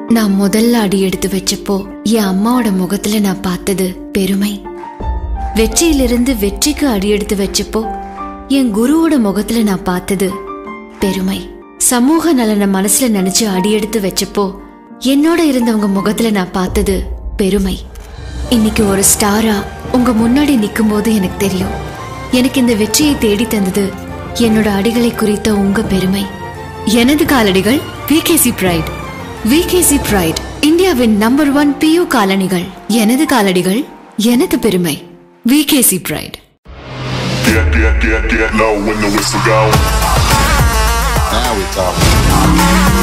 நான் முதல்ல அடி எடுத்து வச்சப்போ என் அம்மாவோட முகத்துல நான் பார்த்தது பெருமை வெற்றியிலிருந்து வெற்றிக்கு அடி எடுத்து வச்சப்போ என் குருவோட முகத்துல நான் பார்த்தது பெருமை சமூக நலனை மனசுல நினைச்சு அடி எடுத்து வச்சப்போ என்னோட இருந்தவங்க முகத்துல நான் பார்த்தது பெருமை இன்னைக்கு ஒரு ஸ்டாரா உங்க முன்னாடி நிக்கும்போது எனக்கு தெரியும் எனக்கு இந்த வெற்றியை தேடி தந்தது என்னோட அடிகளை குறித்த உங்க பெருமை எனது காலடிகள் விகேசி பிரைட் விகேசி பிரைட் இந்தியாவின் நம்பர் ஒன் பியூ காலணிகள் எனது காலடிகள் எனது பெருமை VKC pride Get, get, get, get low when the whistle go. Now we talking.